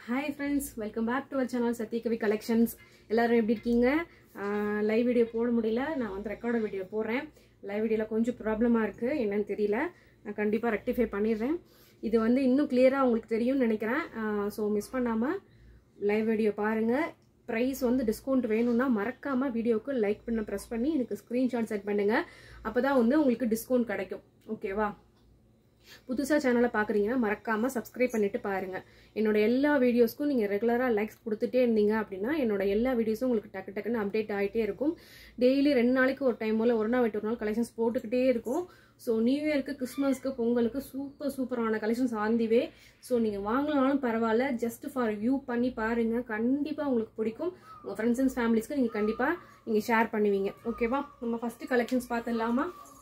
hi friends welcome back to our channel Sathyakavi collections எல்லாரும் எப்படி இருக்கீங்க லைவ் வீடியோ போட முடியல நான் வந்து ரெக்கார்டு வீடியோ போடுறேன் லைவ் வீடியோவில் கொஞ்சம் ப்ராப்ளமாக இருக்குது என்னன்னு தெரியல நான் கண்டிப்பாக ரெக்டிஃபை பண்ணிடுறேன் இது வந்து இன்னும் கிளியராக உங்களுக்கு தெரியும்னு நினைக்கிறேன் ஸோ மிஸ் பண்ணாமல் லைவ் வீடியோ பாருங்கள் ப்ரைஸ் வந்து டிஸ்கவுண்ட் வேணும்னா மறக்காமல் வீடியோவுக்கு லைக் பண்ண ப்ரெஸ் பண்ணி எனக்கு ஸ்க்ரீன்ஷாட் செட் பண்ணுங்கள் அப்போ தான் வந்து உங்களுக்கு டிஸ்கவுண்ட் கிடைக்கும் ஓகேவா புதுசாக சேனலை பார்க்குறீங்கன்னா மறக்காமல் சப்ஸ்கிரைப் பண்ணிட்டு பாருங்கள் என்னோட எல்லா வீடியோஸ்க்கும் நீங்கள் ரெகுலராக லைக்ஸ் கொடுத்துட்டே இருந்தீங்க அப்படின்னா என்னோட எல்லா வீடியோஸும் உங்களுக்கு டக்கு டக்குன்னு அப்டேட் ஆகிட்டே இருக்கும் டெய்லி ரெண்டு நாளைக்கு ஒரு டைம் போல் ஒரு நாள் விட்டு ஒரு நாள் கலெக்ஷன்ஸ் போட்டுக்கிட்டே இருக்கும் ஸோ நியூ இயருக்கு கிறிஸ்மஸ்க்கு பொங்கலுக்கு சூப்பர் சூப்பரான கலெக்ஷன்ஸ் ஆந்திவே ஸோ நீங்கள் வாங்கலனாலும் பரவாயில்ல ஜஸ்ட் ஃபார் வியூ பண்ணி பாருங்கள் கண்டிப்பாக உங்களுக்கு பிடிக்கும் உங்கள் ஃப்ரெண்ட்ஸ் அண்ட் ஃபேமிலிஸ்க்கு நீங்கள் கண்டிப்பாக நீங்கள் ஷேர் பண்ணுவீங்க ஓகேவா நம்ம ஃபஸ்ட்டு கலெக்ஷன்ஸ் பார்த்துடலாமா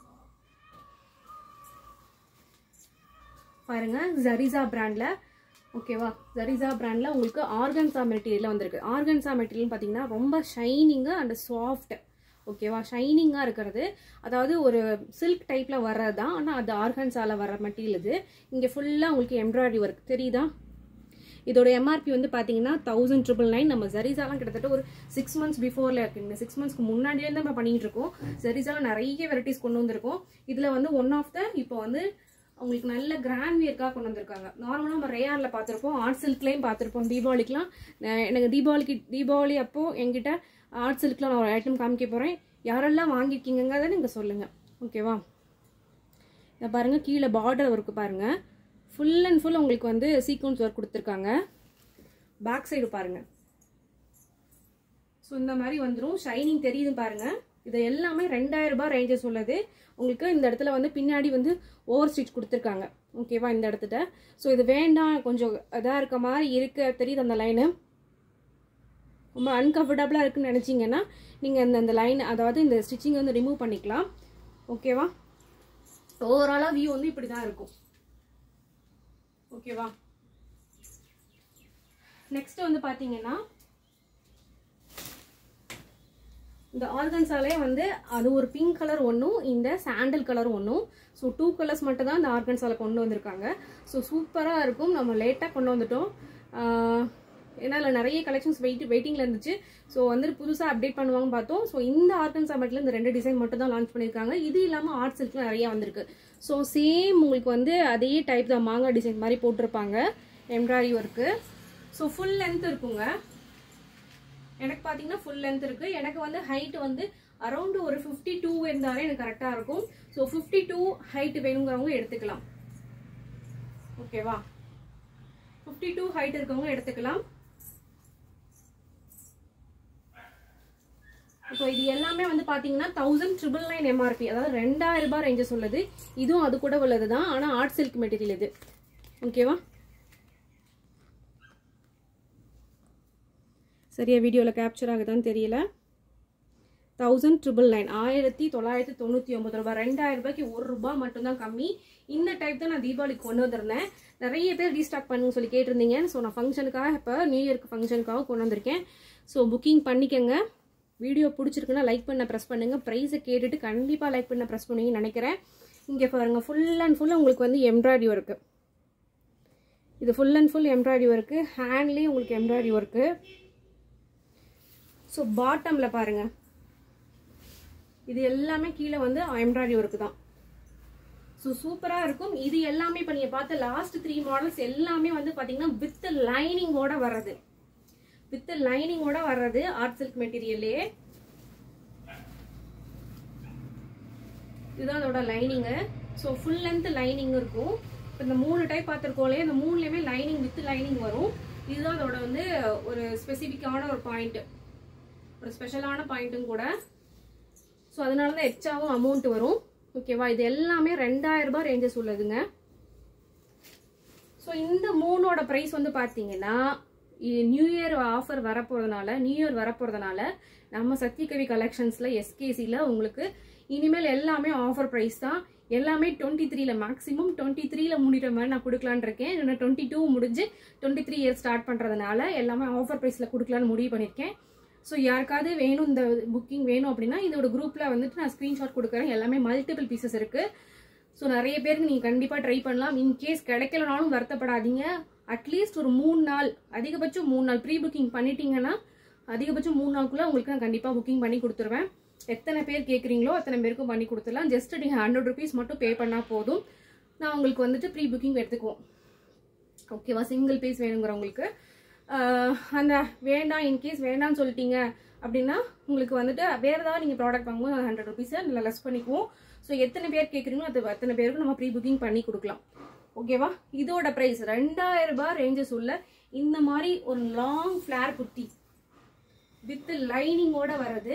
பாருங்க ஜரிசா பிராண்டில் ஓகேவா ஜரிசா பிராண்டில் உங்களுக்கு ஆர்கன்சா மெட்டீரியல் வந்திருக்கு ஆர்கன்சா மெட்டீரியல் பார்த்தீங்கன்னா ரொம்ப ஷைனிங்கு அண்ட் சாஃப்ட் ஓகேவா ஷைனிங்காக இருக்கிறது அதாவது ஒரு சில்க் டைப்பில் வர்றது தான் ஆனால் அது ஆர்கன்ஸாவில் வர மெட்டீரியல் இது இங்கே ஃபுல்லாக உங்களுக்கு எம்ப்ராய்டரி ஒர்க் தெரியுதா இதோட எம்ஆர்பி வந்து பார்த்தீங்கன்னா தௌசண்ட் ட்ரிபிள் நைன் நம்ம ஜரிசாலாம் கிட்டத்தட்ட ஒரு சிக்ஸ் மந்த்ஸ் பிஃபோரில் இருக்கு இந்த சிக்ஸ் மந்த்ஸ்க்கு முன்னாடியே தான் நம்ம பண்ணிட்டு இருக்கோம் ஜரிசாவில் நிறைய வெரைட்டிஸ் கொண்டு வந்திருக்கோம் இதில் வந்து ஒன் ஆஃப் த இப்போ வந்து உங்களுக்கு நல்ல கிராண்ட் வியர்க்காக கொண்டு வந்திருக்காங்க நார்மலாக நம்ம ரேயாரில் பார்த்துருப்போம் ஆர்ட் சில்க்லேயும் பார்த்துருப்போம் தீபாவளிக்கெலாம் எனக்கு தீபாவளிக்கு தீபாவளி அப்போது என்கிட்ட ஆர்ட் சில்க்லாம் நான் ஒரு ஐட்டம் காமிக்க போகிறேன் யாரெல்லாம் வாங்கியிருக்கீங்கிறத நீங்கள் சொல்லுங்கள் ஓகேவா இதை பாருங்கள் கீழே பார்டர் ஒர்க்கு பாருங்கள் ஃபுல் அண்ட் ஃபுல் உங்களுக்கு வந்து சீக்வன்ஸ் ஒர்க் கொடுத்துருக்காங்க பேக் சைடு பாருங்கள் ஸோ இந்த மாதிரி வந்துடும் ஷைனிங் தெரியுது பாருங்கள் இது எல்லாமே ரெண்டாயிரம் ரூபாய் ரேஞ்சஸ் உள்ளது உங்களுக்கு இந்த இடத்துல வந்து பின்னாடி வந்து ஓவர் ஸ்டிச் கொடுத்துருக்காங்க ஓகேவா இந்த இடத்துல ஸோ இது வேண்டாம் கொஞ்சம் இதாக இருக்க மாதிரி இருக்க தெரியுது அந்த லைனு ரொம்ப அன்கம்ஃபர்டபுளாக இருக்குன்னு நினச்சிங்கன்னா நீங்கள் இந்த அந்த லைன் அதாவது இந்த ஸ்டிச்சிங் வந்து ரிமூவ் பண்ணிக்கலாம் ஓகேவா ஓவராலாக வியூ வந்து இப்படி தான் இருக்கும் ஓகேவா நெக்ஸ்ட் வந்து பார்த்தீங்கன்னா இந்த ஆர்கன்ஸாலே வந்து அது ஒரு பிங்க் கலர் ஒன்றும் இந்த சாண்டல் கலர் ஒன்றும் ஸோ டூ கலர்ஸ் மட்டும் தான் இந்த ஆர்கன்ஸால கொண்டு வந்திருக்காங்க ஸோ சூப்பராக இருக்கும் நம்ம லேட்டாக கொண்டு வந்துட்டோம் ஏன்னா அதில் நிறைய கலெக்ஷன்ஸ் வெயிட் வெயிட்டிங்கில் இருந்துச்சு ஸோ வந்துட்டு புதுசாக அப்டேட் பண்ணுவாங்கன்னு பார்த்தோம் ஸோ இந்த ஆர்கன்ஸா மட்டும் இந்த ரெண்டு டிசைன் மட்டும் தான் லான்ச் பண்ணியிருக்காங்க இது இல்லாமல் ஆர்ட் சில்க்ல நிறைய வந்திருக்கு ஸோ சேம் உங்களுக்கு வந்து அதே டைப் தான் மாங்காய் டிசைன் மாதிரி போட்டிருப்பாங்க embroidery work so full length இருக்குங்க எனக்கு பார்த்தீங்கன்னா ஃபுல் லென்த் இருக்குது எனக்கு வந்து ஹைட் வந்து அரௌண்ட் ஒரு ஃபிஃப்டி டூ இருந்தாலே எனக்கு கரெக்டாக இருக்கும் ஸோ ஃபிஃப்டி டூ ஹைட் வேணுங்கிறவங்க எடுத்துக்கலாம் ஓகேவா ஃபிஃப்டி டூ ஹைட் இருக்கவங்க எடுத்துக்கலாம் இப்போ இது எல்லாமே வந்து பார்த்தீங்கன்னா தௌசண்ட் ட்ரிபிள் நைன் எம்ஆர்பி அதாவது ரெண்டாயிரம் ரூபாய் ரேஞ்சஸ் உள்ளது இதுவும் அது கூட உள்ளது தான் ஆனால் ஆர்ட் சில்க் மெட்டீரியல் இது ஓகேவா சரியா வீடியோவில் கேப்சர் ஆகுதான்னு தெரியல தௌசண்ட் ட்ரிபிள் நைன் ஆயிரத்தி தொள்ளாயிரத்தி தொண்ணூற்றி ஒம்பது ரூபாய் ரெண்டாயிரம் ரூபாய்க்கு ஒரு ரூபாய் மட்டும்தான் கம்மி இந்த டைப் தான் நான் தீபாவளிக்கு கொண்டு வந்திருந்தேன் நிறைய பேர் ரீஸ்டாக் பண்ணுங்க சொல்லி கேட்டிருந்தீங்க ஸோ நான் ஃபங்க்ஷனுக்காக இப்போ நியூ இயர்க்கு ஃபங்க்ஷனுக்காக கொண்டு வந்திருக்கேன் ஸோ புக்கிங் பண்ணிக்கங்க வீடியோ பிடிச்சிருக்குன்னா லைக் பண்ண ப்ரெஸ் பண்ணுங்கள் ப்ரைஸை கேட்டுட்டு கண்டிப்பாக லைக் பண்ண ப்ரெஸ் பண்ணுவீங்கன்னு நினைக்கிறேன் இங்கே பாருங்கள் ஃபுல் அண்ட் ஃபுல் உங்களுக்கு வந்து எம்ப்ராய்டரி ஒர்க்கு இது full and full embroidery work ஹேண்ட்லேயும் உங்களுக்கு எம்ப்ராய்டரி ஒர்க்கு ஸோ பாட்டமில் பாருங்கள் இது எல்லாமே கீழே வந்து எம்ப்ராய்டரி ஒர்க்கு தான் ஸோ சூப்பராக இருக்கும் இது எல்லாமே இப்போ நீங்கள் பார்த்த லாஸ்ட் த்ரீ மாடல்ஸ் எல்லாமே வந்து பார்த்தீங்கன்னா வித் லைனிங்கோட வர்றது வித் லைனிங்கோட வர்றது ஆர்ட் சில்க் மெட்டீரியல்லே இதுதான் அதோட lining so full length lining இருக்கும் இப்போ இந்த மூணு டைப் பார்த்துருக்கோம் இல்லையா இந்த மூணுலேயுமே லைனிங் வித் லைனிங் வரும் இதுதான் அதோட வந்து ஒரு ஸ்பெசிஃபிக்கான ஒரு பாயிண்ட் ஒரு ஸ்பெஷலான பாயிண்ட்டும் கூட ஸோ அதனால தான் எக்ஸ்ட்ராவும் அமௌண்ட் வரும் ஓகேவா இது எல்லாமே ரெண்டாயிரம் ரூபாய் ரேஞ்சஸ் உள்ளதுங்க ஸோ இந்த மூணோட ப்ரைஸ் வந்து பார்த்தீங்கன்னா நியூ இயர் ஆஃபர் வரப்போறதுனால நியூ இயர் வரப்போறதுனால நம்ம சத்யகவி கலெக்ஷன்ஸில் எஸ்கேசியில் உங்களுக்கு இனிமேல் எல்லாமே ஆஃபர் ப்ரைஸ் தான் எல்லாமே டுவெண்ட்டி த்ரீல மேக்ஸிமம் டுவெண்ட்டி த்ரீல முடிகிற மாதிரி நான் கொடுக்கலான் இருக்கேன் இன்னும் டுவெண்ட்டி டூ முடிஞ்சு டுவெண்ட்டி த்ரீ இயர் ஸ்டார்ட் பண்ணுறதுனால எல்லாமே ஆஃபர் ப்ரைஸில் கொடுக்கலான்னு முடிவு பண்ணியிருக்கேன் ஸோ யாருக்காவது வேணும் இந்த புக்கிங் வேணும் அப்படின்னா இதோட குரூப்பில் வந்துட்டு நான் ஸ்க்ரீன்ஷாட் கொடுக்குறேன் எல்லாமே மல்டிபிள் பீசஸ் இருக்குது ஸோ நிறைய பேருக்கு நீங்கள் கண்டிப்பாக ட்ரை பண்ணலாம் இன்கேஸ் கிடைக்கலனாலும் வருத்தப்படாதீங்க அட்லீஸ்ட் ஒரு மூணு நாள் அதிகபட்சம் மூணு நாள் ப்ரீ புக்கிங் பண்ணிட்டீங்கன்னா அதிகபட்சம் மூணு நாளுக்குள்ள உங்களுக்கு நான் கண்டிப்பாக புக்கிங் பண்ணி கொடுத்துருவேன் எத்தனை பேர் கேட்குறீங்களோ அத்தனை பேருக்கும் பண்ணி கொடுத்துடலாம் ஜஸ்ட் நீங்கள் ஹண்ட்ரட் ருபீஸ் மட்டும் பே பண்ணால் போதும் நான் உங்களுக்கு வந்துட்டு ப்ரீ புக்கிங் எடுத்துக்குவோம் ஓகேவா சிங்கிள் பீஸ் வேணுங்கிறவங்களுக்கு ஆஹ் அந்த வேண்டாம் இன்கேஸ் வேண்டாம்னு சொல்லிட்டீங்க அப்படின்னா உங்களுக்கு வந்துட்டு வேறு ஏதாவது நீங்கள் ப்ராடக்ட் வாங்கும்போது ஹண்ட்ரட் ருபீஸை நல்லா லெஸ் பண்ணிக்குவோம் ஸோ எத்தனை பேர் கேட்குறீங்களோ அது அத்தனை பேருக்கு நம்ம ப்ரீ புக்கிங் பண்ணி கொடுக்கலாம் ஓகேவா இதோட ப்ரைஸ் ரெண்டாயிரம் ரூபாய் ரேஞ்சஸ் உள்ள இந்த மாதிரி ஒரு லாங் ஃப்ளேர் குர்த்தி வித் லைனிங்கோட வர்றது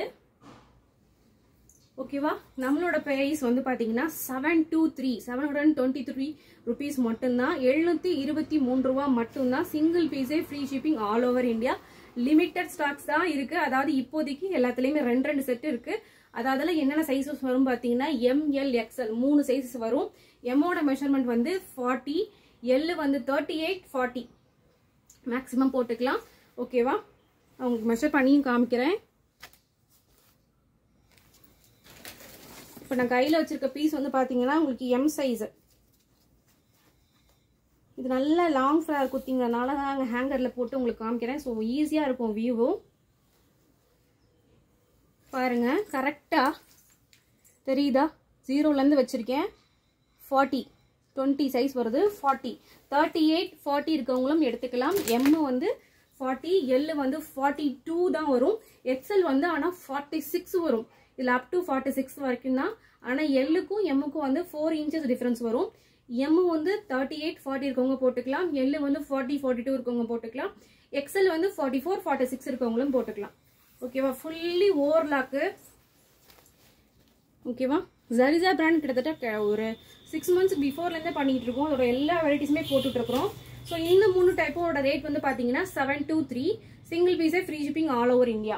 ஓகேவா நம்மளோட ப்ரைஸ் வந்து பார்த்தீங்கன்னா seven two three seven hundred twenty three rupees மட்டும்தான் எழுநூற்றி இருபத்தி மூணு ரூபா மட்டும்தான் சிங்கிள் பீஸே free shipping all over India limited stocks தான் இருக்கு அதாவது இப்போதைக்கு எல்லாத்துலேயுமே ரெண்டு ரெண்டு செட் இருக்கு அதாவது என்னென்ன சைஸஸ் வரும் பார்த்தீங்கன்னா எம்எல் எக்ஸ்எல் மூணு சைஸஸ் வரும் எம்மோட மெஷர்மெண்ட் வந்து ஃபார்ட்டி எல் வந்து தேர்ட்டி எயிட் ஃபார்ட்டி மேக்ஸிமம் போட்டுக்கலாம் ஓகேவா உங்களுக்கு மெஷர் பண்ணியும் காமிக்கிறேன் இப்போ நான் கையில் வச்சிருக்க பீஸ் வந்து பார்த்தீங்கன்னா உங்களுக்கு எம் சைஸு இது நல்ல லாங் ஃப்ளவர் குத்திங்கிறனால தான் நாங்கள் ஹேங்கரில் போட்டு உங்களுக்கு காமிக்கிறேன் ஸோ ஈஸியாக இருக்கும் வியூவும் பாருங்க கரெக்டாக தெரியுதா ஜீரோலேருந்து வச்சுருக்கேன் ஃபார்ட்டி டுவெண்ட்டி சைஸ் வருது ஃபார்ட்டி தேர்ட்டி எயிட் ஃபார்ட்டி இருக்கவங்களும் எடுத்துக்கலாம் எம் வந்து ஃபார்ட்டி எல் வந்து ஃபார்ட்டி டூ தான் வரும் எக்ஸல் வந்து ஆனால் ஃபார்ட்டி சிக்ஸ் வரும் இதில் அப் டு ஃபார்ட்டி சிக்ஸ் வரைக்கும் தான் ஆனால் எல்லுக்கும் எம்முக்கும் வந்து ஃபோர் இன்ச்சஸ் டிஃப்ரென்ஸ் வரும் எம் வந்து தேர்ட்டி எயிட் ஃபார்ட்டி இருக்கவங்க போட்டுக்கலாம் எல் வந்து ஃபார்ட்டி ஃபார்ட்டி டூ இருக்கவங்க போட்டுக்கலாம் எக்ஸல் வந்து ஃபார்ட்டி ஃபோர் ஃபார்ட்டி சிக்ஸ் இருக்கவங்களும் போட்டுக்கலாம் ஓகேவா ஃபுல்லி ஓவர்லாக்கு ஓகேவா ஜரிசா பிராண்ட் கிட்டத்தட்ட க- ஒரு சிக்ஸ் மந்த்ஸ் பிஃபோர்லேருந்தே பண்ணிட்டு இருக்கோம் அதோட எல்லா வெரைட்டிஸுமே போட்டுட்டு இருக்கிறோம் ஸோ இந்த மூணு டைப்போட ரேட் வந்து பார்த்தீங்கன்னா செவன் டூ த்ரீ சிங்கிள் பீஸே free shipping all over India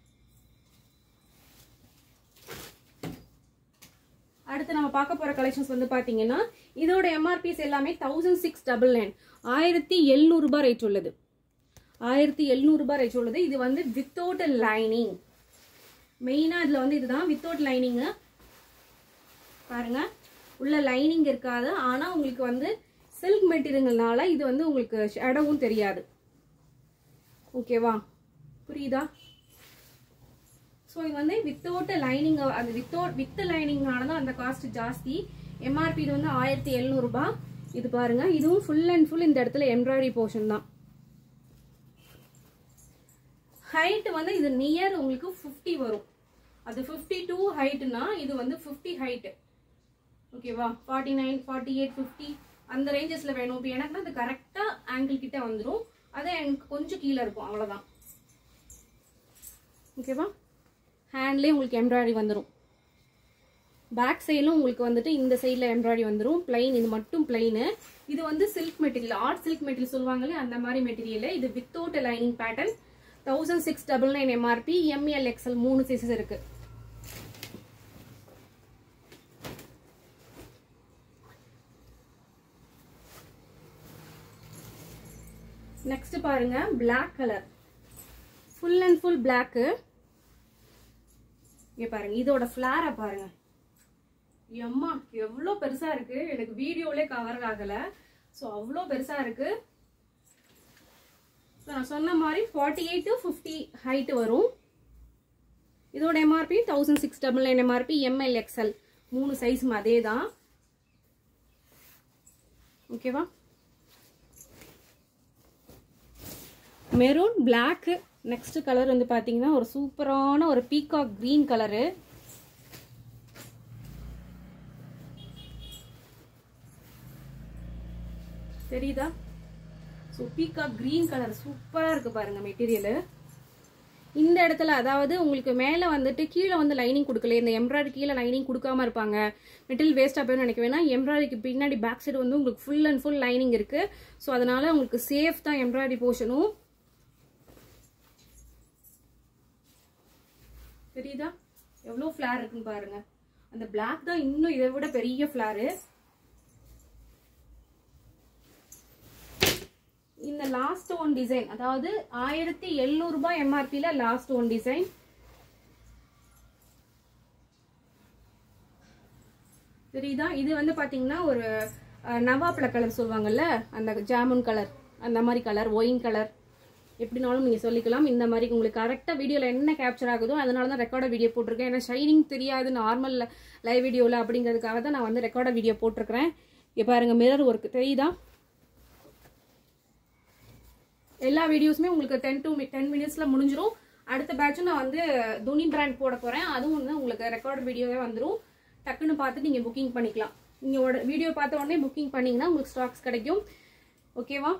அடுத்து நம்ம பார்க்க போற கலெக்ஷன்ஸ் வந்து பாத்தீங்கன்னா இதோட எம்ஆர்பிஸ் எல்லாமே தௌசண்ட் சிக்ஸ் டபுள் நைன் ஆயிரத்தி எழுநூறுபா ரேட் உள்ளது ஆயிரத்தி எழுநூறுபா ரேட் உள்ளது இது வந்து வித்தவுட் லைனிங் மெயினாக இதில் வந்து இதுதான் வித்தவுட் லைனிங்கு பாருங்க உள்ள லைனிங் இருக்காது ஆனால் உங்களுக்கு வந்து சில்க் மெட்டீரியல்னால இது வந்து உங்களுக்கு ஷேடோவும் தெரியாது ஓகேவா புரியுதா ஸோ இது வந்து வித்தவுட் லைனிங் அது வித்தவுட் வித் லைனிங்னால தான் அந்த காஸ்ட் ஜாஸ்தி எம்ஆர்பி இது வந்து ஆயிரத்தி எழுநூறுபா இது பாருங்க இதுவும் ஃபுல் அண்ட் ஃபுல் இந்த இடத்துல எம்ப்ராய்டரி போர்ஷன் தான் ஹைட் வந்து இது நியர் உங்களுக்கு ஃபிஃப்டி வரும் அது ஃபிஃப்டி டூ ஹைட்னா இது வந்து ஃபிஃப்டி ஹைட்டு ஓகேவா forty nine forty eight fifty அந்த ரேஞ்சஸில் வேணும் இப்போ எனக்குன்னா அது கரெக்டாக ஆங்கிள் கிட்ட வந்துடும் அதே எனக்கு கொஞ்சம் கீழே இருக்கும் அவ்வளோதான் ஓகேவா ஹேண்ட்லேயே உங்களுக்கு எம்ப்ராய்டரி வந்துடும் பேக் சைடும் உங்களுக்கு வந்துட்டு இந்த சைடில் எம்ப்ராய்டரி வந்துடும் பிளைன் இது மட்டும் பிளைனு இது வந்து silk material art silk material சொல்லுவாங்களே அந்த மாதிரி மெட்டீரியல் இது without lining pattern thousand six double nine MRP M L XL மூணு சைஸஸ் இருக்கு நெக்ஸ்ட் பாருங்க Black colour full and full black இங்க பாருங்க இதோட ஃபிளாரை பாருங்க எம்மா எவ்வளோ பெருசா இருக்கு எனக்கு வீடியோலே கவர் ஆகல ஸோ அவ்வளோ பெருசா இருக்கு So, நான் சொன்ன மாதிரி forty eight to fifty height வரும் இதோட MRP thousand six double nine MRP M L XL மூணு சைஸும் அதே தான் ஓகேவா மெரூன் பிளாக் நெக்ஸ்ட் கலர் வந்து பாத்தீங்கன்னா ஒரு சூப்பரான ஒரு பீகாக் green கலரு தெரியுதா ஸோ பீகாக் green கலர் சூப்பராக இருக்கு பாருங்க மெட்டீரியல் இந்த இடத்துல அதாவது உங்களுக்கு மேலே வந்துட்டு கீழே வந்து லைனிங் கொடுக்கல இந்த எம்ப்ராய்டரி கீழே லைனிங் கொடுக்காம இருப்பாங்க மெட்டீரியல் வேஸ்ட்டாக போயிடும் நினைக்க வேணா எம்ப்ராய்டரிக்கு பின்னாடி பேக் சைடு வந்து உங்களுக்கு ஃபுல் அண்ட் ஃபுல் லைனிங் இருக்கு ஸோ அதனால உங்களுக்கு சேஃப் தான் எம்ப்ராய்டரி போர்ஷனும் தெரியுதா எவ்வளோ ஃப்ளார் இருக்குன்னு பாருங்க அந்த Black தான் இன்னும் இதை விட பெரிய ஃப்ளாரு இந்த லாஸ்ட் ஒன் டிசைன் அதாவது ஆயிரத்தி எழுநூறு ரூபாய் எம்ஆர்பியில் லாஸ்ட் ஒன் டிசைன் தெரியுதா இது வந்து பாத்தீங்கன்னா ஒரு அஹ், நவாப்பழ கலர் சொல்லுவாங்கல்ல அந்த ஜாமுன் கலர் அந்த மாதிரி கலர் ஒயின் கலர் எப்படினாலும் நீங்கள் சொல்லிக்கலாம் இந்த மாதிரி உங்களுக்கு கரெக்டாக வீடியோவில் என்ன கேப்சர் ஆகுதோ அதனால தான் ரெக்கார்டட் வீடியோ போட்டிருக்கேன் ஏன்னா ஷைனிங் தெரியாது நார்மல் லைவ் வீடியோவில் அப்படிங்கிறதுக்காக தான் நான் வந்து ரெக்கார்டட் வீடியோ போட்டிருக்கிறேன் இப்போ பாருங்க மிரர் ஒர்க் தெரியுதா எல்லா வீடியோஸுமே உங்களுக்கு டென் டு டென் மினிட்ஸில் முடிஞ்சிரும் அடுத்த பேட்சும் நான் வந்து துணி பிராண்ட் போட போகிறேன் அதுவும் வந்து உங்களுக்கு ரெக்கார்ட் வீடியோவே வந்துடும் டக்குன்னு பார்த்து நீங்கள் புக்கிங் பண்ணிக்கலாம் நீங்கள் வீடியோ பார்த்த உடனே புக்கிங் பண்ணிங்கன்னா உங்களுக்கு ஸ்டாக்ஸ் கிடைக்கும் ஓகேவா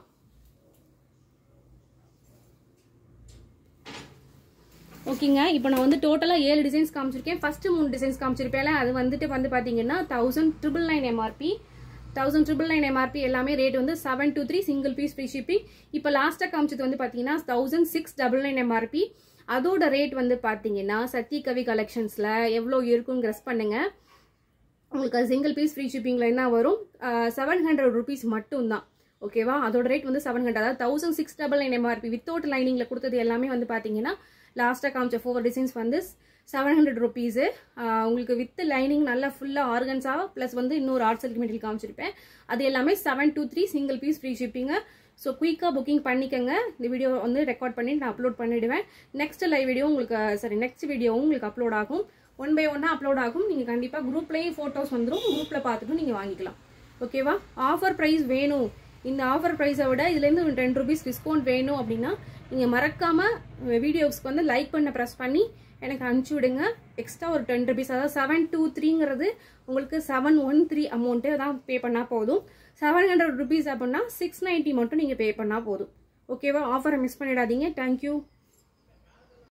ஓகேங்க இப்போ நான் வந்து டோட்டலாக ஏழு டிசைன்ஸ் காமிச்சிருக்கேன் ஃபஸ்ட்டு மூணு டிசைன்ஸ் காமிச்சிருப்பேன் அது வந்துட்டு வந்து பார்த்தீங்கன்னா thousand triple nine MRP thousand triple nine MRP எல்லாமே ரேட் வந்து seven two three single piece free shipping இப்போ லாஸ்ட்டாக காமிச்சது வந்து பார்த்தீங்கன்னா thousand six double nine MRP அதோட ரேட் வந்து பார்த்தீங்கன்னா சத்தி கவி கலெக்ஷன்ஸில் எவ்வளோ இருக்குன்னு கெஸ் பண்ணுங்க உங்களுக்கு சிங்கிள் பீஸ் ஃப்ரீ ஷிப்பிங்கில் என்ன வரும் செவன் ஹண்ட்ரட் ருபீஸ் மட்டும்தான் ஓகேவா அதோட ரேட் வந்து செவன் ஹண்ட்ரட் அதாவது thousand six double nine MRP without லைனிங்கில் கொடுத்தது எல்லாமே வந்து பார்த்தீங்கன்னா லாஸ்ட்டாக காமிச்ச ஃபோர் டிசைன்ஸ் வந்து செவன் ஹண்ட்ரட் ருபீஸு உங்களுக்கு வித் லைனிங் நல்லா ஃபுல்லாக ஆர்கன்ஸாக ப்ளஸ் வந்து இன்னொரு ஆர்ட் சில்க் மெட்டீரியல் காமிச்சிருப்பேன் அது எல்லாமே seven two three single piece free ஷிப்பிங்க ஸோ குயிக்காக புக்கிங் பண்ணிக்கோங்க இந்த வீடியோ வந்து ரெக்கார்ட் பண்ணி நான் அப்லோட் பண்ணிவிடுவேன் நெக்ஸ்ட் லைவ் வீடியோ உங்களுக்கு சாரி நெக்ஸ்ட் வீடியோவும் உங்களுக்கு அப்லோட் ஆகும் ஒன் பை ஒன்னாக அப்லோட் ஆகும் நீங்கள் கண்டிப்பாக குரூப்லேயும் ஃபோட்டோஸ் வந்துடும் குரூப்பில் பார்த்துட்டும் நீங்கள் வாங்கிக்கலாம் ஓகேவா ஆஃபர் ப்ரைஸ் வேணும் இந்த ஆஃபர் ப்ரைஸை விட இதுலேருந்து டென் ருபீஸ் டிஸ்கவுண்ட் வேணும் அப்படின்னா நீங்கள் மறக்காமல் வீடியோஸ்க்கு வந்து லைக் பண்ண ப்ரெஸ் பண்ணி எனக்கு அனுப்பிச்சி விடுங்க எக்ஸ்ட்ரா ஒரு டென் ருபீஸ் அதாவது செவன் டூ த்ரீங்கிறது உங்களுக்கு செவன் ஒன் த்ரீ அமௌண்ட்டு தான் பே பண்ணால் போதும் செவன் ஹண்ட்ரட் ருபீஸ் அப்படின்னா சிக்ஸ் நைன்ட்டி மட்டும் நீங்கள் பே பண்ணால் போதும் ஓகேவா ஆஃபரை மிஸ் பண்ணிடாதீங்க தேங்க்யூ